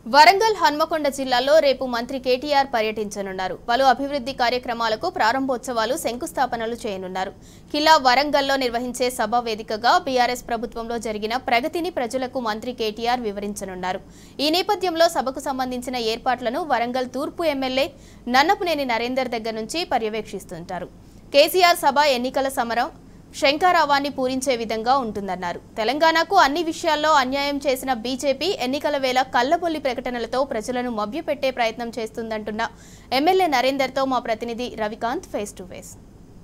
వరంగల్ హన్మకొండ జిల్లాలో రేపు మంత్రి కేటీఆర్ పర్యటించనున్నారు పలు అభివృద్ధి కార్యక్రమాలకు ప్రారంభోత్సవాలు శంకుస్థాపనలు చేయనున్నారు కిలా వరంగల్లో నిర్వహించే సభ వేదికగా బీఆర్ఎస్ ప్రభుత్వంలో జరిగిన ప్రగతిని ప్రజలకు మంత్రి కేటీఆర్ వివరించనున్నారు ఈ నేపథ్యంలో సభకు సంబంధించిన ఏర్పాట్లను వరంగల్ తూర్పు ఎమ్మెల్యే నన్నపునేని నరేందర్ దగ్గర నుంచి పర్యవేక్షిస్తుంటారు కేసీఆర్ సభ ఎన్నికల సమరం శంకారావాన్ని పూరించే విధంగా ఉంటుందన్నారు తెలంగాణకు అన్ని విషయాల్లో అన్యాయం చేసిన బీజేపీ ఎన్నికల వేళ కల్లబొల్లి ప్రకటనలతో ప్రజలను మభ్యపెట్టే ప్రయత్నం చేస్తుందంటున్న ఎమ్మెల్యే నరేందర్తో మా ప్రతినిధి రవికాంత్ ఫేస్ టు ఫేస్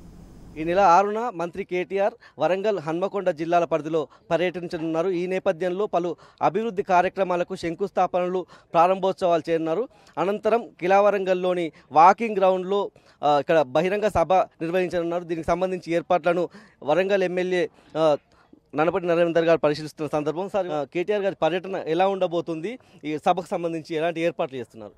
ఈ నెల ఆరున మంత్రి కేటీఆర్ వరంగల్ హన్మకొండ జిల్లాల పరిధిలో పర్యటించనున్నారు ఈ నేపథ్యంలో పలు అభివృద్ధి కార్యక్రమాలకు శంకుస్థాపనలు ప్రారంభోత్సవాలు చేయనున్నారు అనంతరం కిలా వరంగల్లోని వాకింగ్ గ్రౌండ్లో ఆ, ఇక్కడ బహిరంగ సభ నిర్వహించనున్నారు దీనికి సంబంధించి ఏర్పాట్లను వరంగల్ ఎమ్మెల్యే ఆ, ననపటి నరేందర్ గారు పరిశీలిస్తున్న సందర్భం సార్ ఆ, కేటీఆర్ గారి పర్యటన ఎలా ఉండబోతుంది ఈ సభకు సంబంధించి ఎలాంటి ఏర్పాట్లు చేస్తున్నారు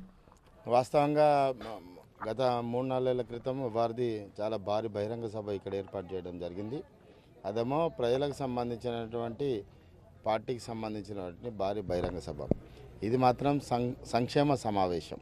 వాస్తవంగా మ- గత మూడు నాలుగేళ్ల క్రితం వారిది చాలా భారీ బహిరంగ సభ ఇక్కడ ఏర్పాటు చేయడం జరిగింది అదేమో ప్రజలకు సంబంధించినటువంటి పార్టీకి సంబంధించినటువంటి భారీ బహిరంగ సభ ఇది మాత్రం సం సంక్షేమ సమావేశం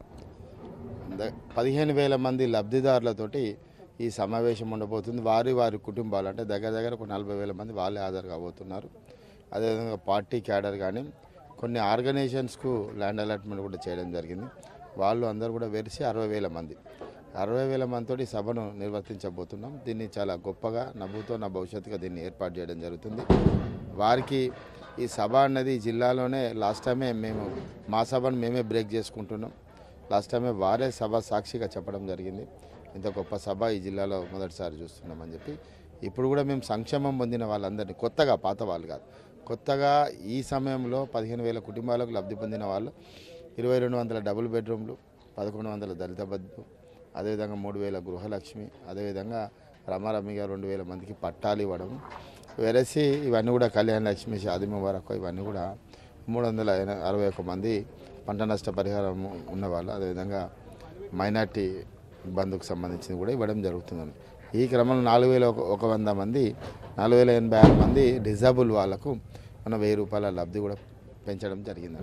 ద- పదిహేను వేల మంది లబ్ధిదారులతోటి ఈ సమావేశం ఉండబోతుంది వారి వారి కుటుంబాలు అంటే దగ్గర దగ్గర ఒక నలభై వేల మంది వాళ్ళే హాజరు కాబోతున్నారు అదేవిధంగా పార్టీ క్యాడర్ కానీ కొన్ని ఆర్గనైజేషన్స్కు ల్యాండ్ అలాట్మెంట్ కూడా చేయడం జరిగింది వాళ్ళు అందరూ కూడా వెలిసి అరవై వేల మంది అరవై వేల మందితోటి ఈ సభను నిర్వర్తించబోతున్నాం దీన్ని చాలా గొప్పగా నవ్వుతో నా భవిష్యత్తుగా దీన్ని ఏర్పాటు చేయడం జరుగుతుంది వారికి ఈ సభ అన్నది ఈ జిల్లాలోనే లాస్ట్ టైమే మేము మా సభను మేమే బ్రేక్ చేసుకుంటున్నాం లాస్ట్ టైమే వారే సభ సాక్షిగా చెప్పడం జరిగింది ఇంత గొప్ప సభ ఈ జిల్లాలో మొదటిసారి చూస్తున్నామని చెప్పి ఇప్పుడు కూడా మేము సంక్షేమం పొందిన వాళ్ళందరినీ కొత్తగా పాత వాళ్ళు కాదు కొత్తగా ఈ సమయంలో పదిహేను వేల కుటుంబాలకు లబ్ధి పొందిన వాళ్ళు ఇరవై రెండు వందల డబుల్ బెడ్రూమ్లు పదకొండు వందల దళిత బంధు అదేవిధంగా మూడు వేల గృహలక్ష్మి అదేవిధంగా రమారమ్మిగా రెండు వేల మందికి పట్టాలు ఇవ్వడం వెరసి ఇవన్నీ కూడా కళ్యాణ లక్ష్మి షాది ముబారక్ ఇవన్నీ కూడా మూడు వందల ఎన- అరవై ఒక్క మంది పంట నష్ట పరిహారం ఉన్నవాళ్ళు అదేవిధంగా మైనార్టీ బంధుకు సంబంధించింది కూడా ఇవ్వడం జరుగుతుంది ఈ క్రమంలో నాలుగు వేల ఒక- ఒక వంద మంది నాలుగు వేల ఎనభై ఆరు మంది డిజాబుల్ వాళ్ళకు మన వెయ్యి రూపాయల లబ్ధి కూడా పెంచడం జరిగింది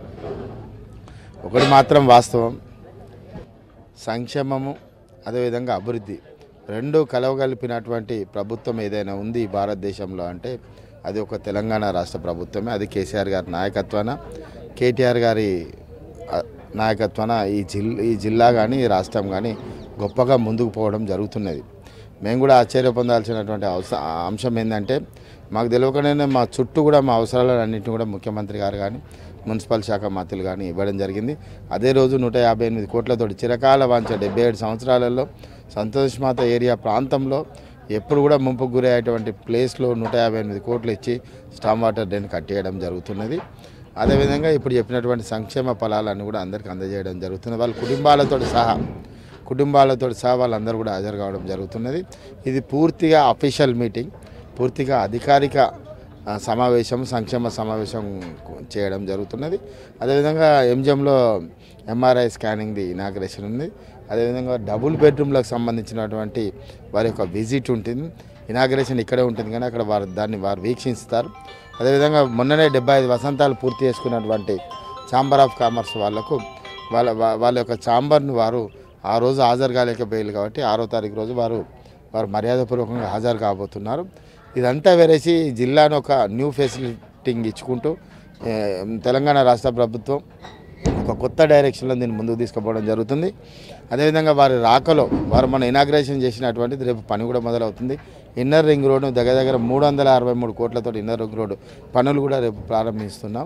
ఒకటి మాత్రం వాస్తవం సంక్షేమము అదేవిధంగా అభివృద్ధి రెండు కలవగలిపినటువంటి ప్రభుత్వం ఏదైనా ఉంది ఈ భారతదేశంలో అంటే అది ఒక తెలంగాణ రాష్ట్ర ప్రభుత్వమే అది కేసీఆర్ గారి నాయకత్వాన కేటీఆర్ గారి ఆ, నాయకత్వాన ఈ జిల్ ఈ జిల్లా కానీ ఈ రాష్ట్రం కానీ గొప్పగా ముందుకు పోవడం జరుగుతున్నది మేము కూడా ఆశ్చర్య పొందాల్సినటువంటి అవస అంశం ఏంటంటే మాకు తెలియకుండానే మా చుట్టూ కూడా మా అవసరాలన్నింటినీ కూడా ముఖ్యమంత్రి గారు కానీ మున్సిపల్ శాఖ మంత్రులు కానీ ఇవ్వడం జరిగింది అదే రోజు నూట యాభై ఎనిమిది కోట్లతోటి చిరకాల వాంచ డెబ్బై ఏడు సంవత్సరాలలో సంతోష్మాత ఏరియా ప్రాంతంలో ఎప్పుడు కూడా ముంపుకు గురయ్యేటువంటి ప్లేస్లో నూట యాభై ఎనిమిది కోట్లు ఇచ్చి స్టామ్ వాటర్ డ్రైన్ కట్టేయడం జరుగుతున్నది అదేవిధంగా ఇప్పుడు చెప్పినటువంటి సంక్షేమ ఫలాలను కూడా అందరికీ అందజేయడం జరుగుతుంది వాళ్ళ కుటుంబాలతో సహా కుటుంబాలతో సహా వాళ్ళందరూ కూడా హాజరు కావడం జరుగుతున్నది ఇది పూర్తిగా అఫీషియల్ మీటింగ్ పూర్తిగా అధికారిక ఆ, సమావేశం సంక్షేమ సమావేశం చేయడం జరుగుతున్నది అదేవిధంగా ఎంజిఎంలో ఎంఆర్ఐ స్కానింగ్ది ఇనాగ్రేషన్ ఉంది అదేవిధంగా డబుల్ బెడ్రూమ్లకు సంబంధించినటువంటి వారి యొక్క విజిట్ ఉంటుంది ఇనాగ్రేషన్ ఇక్కడే ఉంటుంది కానీ అక్కడ వారు దాన్ని వారు వీక్షిస్తారు అదేవిధంగా మొన్ననే డెబ్బై ఐదు వసంతాలు పూర్తి చేసుకున్నటువంటి ఛాంబర్ ఆఫ్ కామర్స్ వాళ్ళకు వాళ్ళ వా- వాళ్ళ యొక్క ఛాంబర్ను వారు ఆ రోజు హాజరు కాలేకపోయారు కాబట్టి ఆరో తారీఖు రోజు వారు వారు మర్యాదపూర్వకంగా హాజరు కాబోతున్నారు ఇదంతా వేరేసి జిల్లాను ఒక న్యూ ఫెసిలిటీంగ్ ఇచ్చుకుంటూ ఏ, తెలంగాణ రాష్ట్ర ప్రభుత్వం ఒక కొత్త డైరెక్షన్లో దీన్ని ముందుకు తీసుకుపోవడం జరుగుతుంది అదేవిధంగా వారి రాకలో వారు మన ఇనాగ్రేషన్ చేసినటువంటిది రేపు పని కూడా మొదలవుతుంది ఇన్నర్ రింగ్ రోడ్డు దగ్గర దగ్గర మూడు వందల అరవై మూడు కోట్లతో ఇన్నర్ రింగ్ రోడ్డు పనులు కూడా రేపు ప్రారంభిస్తున్నాం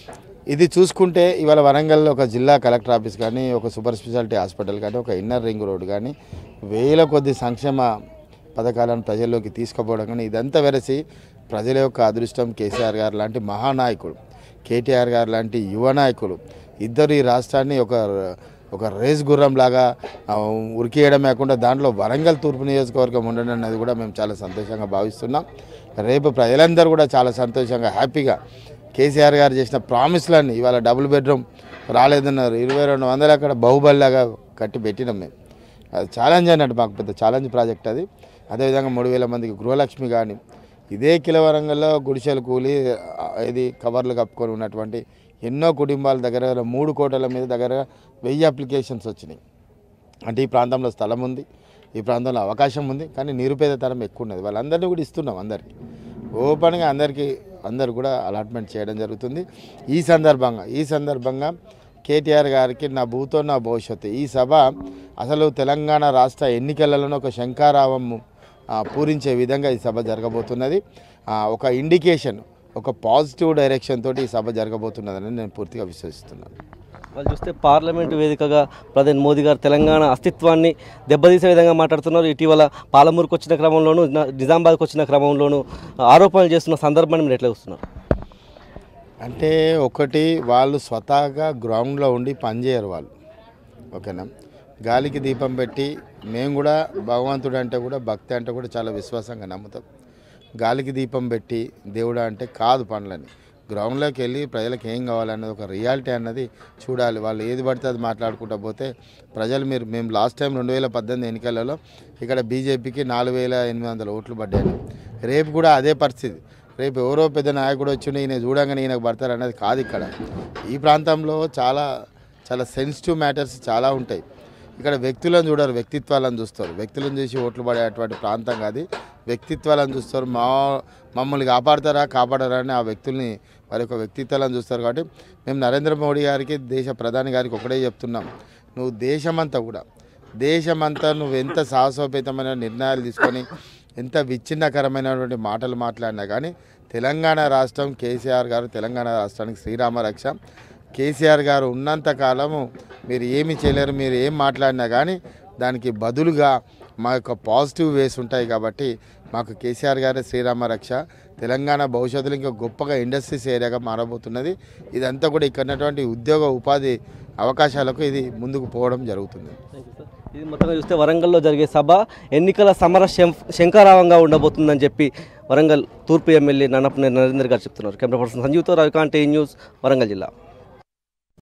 ఇది చూసుకుంటే ఇవాళ వరంగల్లో ఒక జిల్లా కలెక్టర్ ఆఫీస్ కానీ ఒక సూపర్ స్పెషాలిటీ హాస్పిటల్ కానీ ఒక ఇన్నర్ రింగ్ రోడ్ కానీ వేల కొద్ది సంక్షేమ పథకాలను ప్రజల్లోకి తీసుకుపోవడం కానీ ఇదంతా వెరసి ప్రజల యొక్క అదృష్టం కేసీఆర్ గారు లాంటి మహానాయకుడు కేటీఆర్ గారు లాంటి యువ నాయకులు ఇద్దరు ఈ రాష్ట్రాన్ని ఒక ఒక రేస్ గుర్రం లాగా ఆ, ఉరికేయడం కాకుండా దాంట్లో వరంగల్ తూర్పు నియోజకవర్గం ఉండడం అనేది కూడా మేము చాలా సంతోషంగా భావిస్తున్నాం రేపు ప్రజలందరూ కూడా చాలా సంతోషంగా హ్యాపీగా కేసీఆర్ గారు చేసిన ప్రామిస్లన్నీ ఇవాళ డబుల్ బెడ్రూమ్ రాలేదన్నారు ఇరవై రెండు వందలు అక్కడ బాహుబలిలాగా కట్టి పెట్టినాం మేము అది ఛాలెంజ్ అన్నట్టు మాకు పెద్ద ఛాలెంజ్ ప్రాజెక్ట్ అది అదేవిధంగా మూడు వేల మందికి గృహలక్ష్మి కానీ ఇదే కిలవరంగల్లో గుడిసెలు కూలి ఆ, ఇది కవర్లు కప్పుకొని ఉన్నటువంటి ఎన్నో కుటుంబాల దగ్గర దగ్గర మూడు కోట్ల మీద దగ్గర వెయ్యి అప్లికేషన్స్ వచ్చినాయి అంటే ఈ ప్రాంతంలో స్థలం ఉంది ఈ ప్రాంతంలో అవకాశం ఉంది కానీ నిరుపేదతనం ఎక్కువ ఉన్నది వాళ్ళందరినీ కూడా ఇస్తున్నాం అందరికీ ఓపెన్గా అందరికీ అందరు కూడా అలాట్మెంట్ చేయడం జరుగుతుంది ఈ సందర్భంగా ఈ సందర్భంగా కేటీఆర్ గారికి నా భూతో నా భవిష్యత్తు ఈ సభ అసలు తెలంగాణ రాష్ట్ర ఎన్నికలలో ఒక శంకారావం ఆ, పూరించే విధంగా ఈ సభ జరగబోతున్నది ఆ, ఒక ఇండికేషన్ ఒక పాజిటివ్ డైరెక్షన్ తోటి ఈ సభ జరగబోతున్నదని నేను పూర్తిగా విశ్వసిస్తున్నాను వాళ్ళు చూస్తే పార్లమెంటు వేదికగా ప్రధాని మోదీ గారు తెలంగాణ అస్తిత్వాన్ని దెబ్బతీసే విధంగా మాట్లాడుతున్నారు ఇటీవల పాలమూరుకు వచ్చిన క్రమంలోనూ న- నిజామాబాద్కు వచ్చిన క్రమంలోనూ ఆరోపణలు చేస్తున్న సందర్భాన్ని మీరు ఎట్లా చూస్తున్నారు అంటే ఒకటి వాళ్ళు స్వతహాగా గ్రౌండ్లో ఉండి పనిచేయరు వాళ్ళు ఓకేనా గాలికి దీపం పెట్టి మేము కూడా భగవంతుడు అంటే కూడా భక్తి అంటే కూడా చాలా విశ్వాసంగా నమ్ముతాం గాలికి దీపం పెట్టి దేవుడా అంటే కాదు పనులని గ్రౌండ్లోకి వెళ్ళి ప్రజలకు ఏం కావాలన్నది ఒక రియాలిటీ అన్నది చూడాలి వాళ్ళు ఏది పడితే అది మాట్లాడుకుంటూ పోతే ప్రజలు మీరు మేము లాస్ట్ టైం రెండు వేల పద్దెనిమిది ఎన్నికలలో ఇక్కడ బీజేపీకి నాలుగు వేల ఎనిమిది వందల ఓట్లు పడ్డాయి రేపు కూడా అదే పరిస్థితి రేపు ఎవరో పెద్ద నాయకుడు వచ్చి ఈయన చూడంగానే ఈయనకు పడతారు అనేది కాదు ఇక్కడ ఈ ప్రాంతంలో చాలా చాలా సెన్సిటివ్ మ్యాటర్స్ చాలా ఉంటాయి ఇక్కడ వ్యక్తులను చూడరు వ్యక్తిత్వాలను చూస్తారు వ్యక్తులను చూసి ఓట్లు పడేటువంటి ప్రాంతం కాదు వ్యక్తిత్వాలను చూస్తారు మా మమ్మల్ని కాపాడతారా కాపాడరా అని ఆ వ్యక్తుల్ని వారి యొక్క వ్యక్తిత్వాలను చూస్తారు కాబట్టి మేము నరేంద్ర మోడీ గారికి దేశ ప్రధాని గారికి ఒకటే చెప్తున్నాం నువ్వు దేశమంతా కూడా దేశమంతా నువ్వు ఎంత సాహసోపేతమైన నిర్ణయాలు తీసుకొని ఎంత విచ్ఛిన్నకరమైనటువంటి మాటలు మాట్లాడినా కానీ తెలంగాణ రాష్ట్రం కేసీఆర్ గారు తెలంగాణ రాష్ట్రానికి శ్రీరామ రక్ష కేసీఆర్ గారు ఉన్నంత కాలము మీరు ఏమి చేయలేరు మీరు ఏం మాట్లాడినా కానీ దానికి బదులుగా మా యొక్క పాజిటివ్ వేస్ ఉంటాయి కాబట్టి మాకు కేసీఆర్ గారే శ్రీరామ రక్ష తెలంగాణ భవిష్యత్తులో ఇంకా గొప్పగా ఇండస్ట్రీస్ ఏరియాగా మారబోతున్నది ఇదంతా కూడా ఇక్కడ ఉన్నటువంటి ఉద్యోగ ఉపాధి అవకాశాలకు ఇది ముందుకు పోవడం జరుగుతుంది ఇది మొత్తంగా చూస్తే వరంగల్లో జరిగే సభ ఎన్నికల సమర శం- శంఖారావంగా ఉండబోతుందని చెప్పి వరంగల్ తూర్పు ఎమ్మెల్యే నన్నపనేని నరేందర్ గారు చెప్తున్నారు కెమెరా పర్సన్ సంజీవ్తో రవికాంత్ ఈ న్యూస్ వరంగల్ జిల్లా